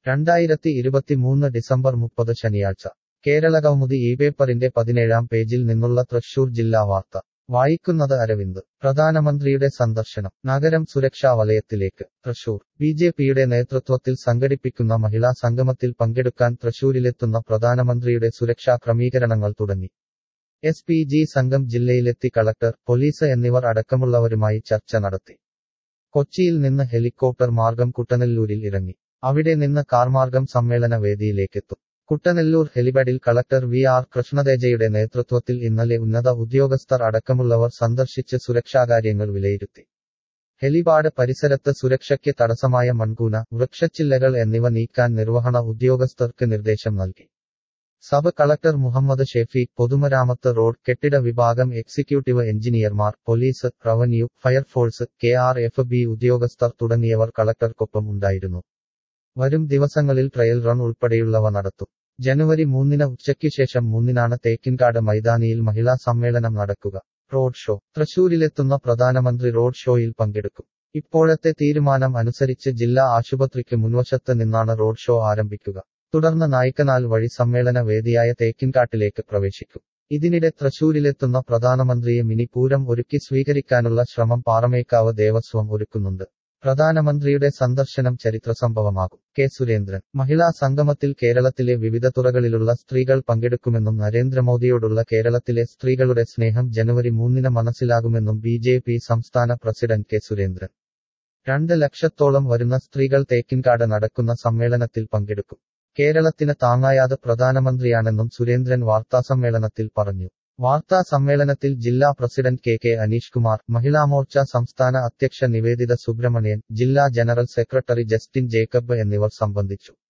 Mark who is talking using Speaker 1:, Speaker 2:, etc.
Speaker 1: രണ്ടായിരത്തി ഇരുപത്തിമൂന്ന് ഡിസംബർ മുപ്പത് ശനിയാഴ്ച കേരളകൗമുദി ഈ പേപ്പറിന്റെ പതിനേഴാം പേജിൽ നിന്നുള്ള തൃശൂർ ജില്ലാ വാർത്ത വായിക്കുന്നത് അരവിന്ദ് പ്രധാനമന്ത്രിയുടെ സന്ദർശനം നഗരം സുരക്ഷാ വലയത്തിലേക്ക് തൃശൂർ ബി ജെ പിയുടെ നേതൃത്വത്തിൽ സംഘടിപ്പിക്കുന്ന മഹിളാ സംഗമത്തിൽ പങ്കെടുക്കാൻ തൃശൂരിലെത്തുന്ന പ്രധാനമന്ത്രിയുടെ സുരക്ഷാ ക്രമീകരണങ്ങൾ തുടങ്ങി എസ് പി ജി സംഘം ജില്ലയിലെത്തി കളക്ടർ പോലീസ് എന്നിവർ അടക്കമുള്ളവരുമായി ചർച്ച നടത്തി കൊച്ചിയിൽ നിന്ന് ഹെലികോപ്റ്റർ മാർഗം കുട്ടനെല്ലൂരിൽ ഇറങ്ങി അവിടെ നിന്ന് കാർമാർഗം സമ്മേളന വേദിയിലേക്കെത്തും കുട്ടനെല്ലൂർ ഹെലിപാഡിൽ കളക്ടർ വി ആർ കൃഷ്ണതേജയുടെ നേതൃത്വത്തിൽ ഇന്നലെ ഉന്നത ഉദ്യോഗസ്ഥർ അടക്കമുള്ളവർ സന്ദർശിച്ച് സുരക്ഷാകാര്യങ്ങൾ വിലയിരുത്തി ഹെലിപാഡ് പരിസരത്ത് സുരക്ഷയ്ക്ക് തടസ്സമായ മൺകൂന വൃക്ഷച്ചില്ലകൾ എന്നിവ നീക്കാൻ നിർവഹണ ഉദ്യോഗസ്ഥർക്ക് നിർദ്ദേശം നൽകി സബ് കളക്ടർ മുഹമ്മദ് ഷെഫീഖ് പൊതുമരാമത്ത് റോഡ് കെട്ടിട വിഭാഗം എക്സിക്യൂട്ടീവ് എഞ്ചിനീയർമാർ police revenue fire force K R F B ഉദ്യോഗസ്ഥർ തുടങ്ങിയവർ കളക്ടർക്കൊപ്പം ഉണ്ടായിരുന്നു വരും ദിവസങ്ങളിൽ ട്രയൽ റൺ ഉൾപ്പെടെയുള്ളവ നടത്തും ജനുവരി മൂന്നിന് ഉച്ചയ്ക്ക് ശേഷം മൂന്നിനാണ് തേക്കിൻകാട് മൈതാനിയിൽ മഹിളാ സമ്മേളനം നടക്കുക റോഡ് ഷോ തൃശൂരിലെത്തുന്ന പ്രധാനമന്ത്രി റോഡ് ഷോയിൽ പങ്കെടുക്കും ഇപ്പോഴത്തെ തീരുമാനം അനുസരിച്ച് ജില്ലാ ആശുപത്രിക്ക് മുൻവശത്ത് നിന്നാണ് റോഡ് ഷോ ആരംഭിക്കുക തുടർന്ന് നായ്ക്കനാൽ വഴി സമ്മേളന വേദിയായ തേക്കിൻകാട്ടിലേക്ക് പ്രവേശിക്കും ഇതിനിടെ തൃശൂരിലെത്തുന്ന പ്രധാനമന്ത്രിയെ മിനി പൂരം ഒരുക്കി സ്വീകരിക്കാനുള്ള ശ്രമം പാറമേക്കാവ് ദേവസ്വം ഒരുക്കുന്നുണ്ട് പ്രധാനമന്ത്രിയുടെ സന്ദർശനം ചരിത്ര സംഭവമാകും കെ സുരേന്ദ്രൻ മഹിളാ സംഗമത്തിൽ കേരളത്തിലെ വിവിധ തുറകളിലുള്ള സ്ത്രീകൾ പങ്കെടുക്കുമെന്നും നരേന്ദ്രമോദിയോടുള്ള കേരളത്തിലെ സ്ത്രീകളുടെ സ്നേഹം ജനുവരി മൂന്നിന് മനസ്സിലാകുമെന്നും ബി ജെ പി സംസ്ഥാന പ്രസിഡന്റ് കെ സുരേന്ദ്രൻ രണ്ട് ലക്ഷത്തോളം വരുന്ന സ്ത്രീകൾ തേക്കിൻകാട് നടക്കുന്ന സമ്മേളനത്തിൽ പങ്കെടുക്കും കേരളത്തിന് താങ്ങായാത് പ്രധാനമന്ത്രിയാണെന്നും സുരേന്ദ്രൻ വാർത്താസമ്മേളനത്തിൽ പറഞ്ഞു വാർത്താ സമ്മേളനത്തിൽ ജില്ലാ president K K Aneesh Kumar Mahila Morcha സംസ്ഥാന അധ്യക്ഷ നിവേദിത സുബ്രഹ്മണ്യൻ ജില്ലാ ജനറൽ സെക്രട്ടറി ജസ്റ്റിൻ ജേക്കബ് എന്നിവർ സംബന്ധിച്ചു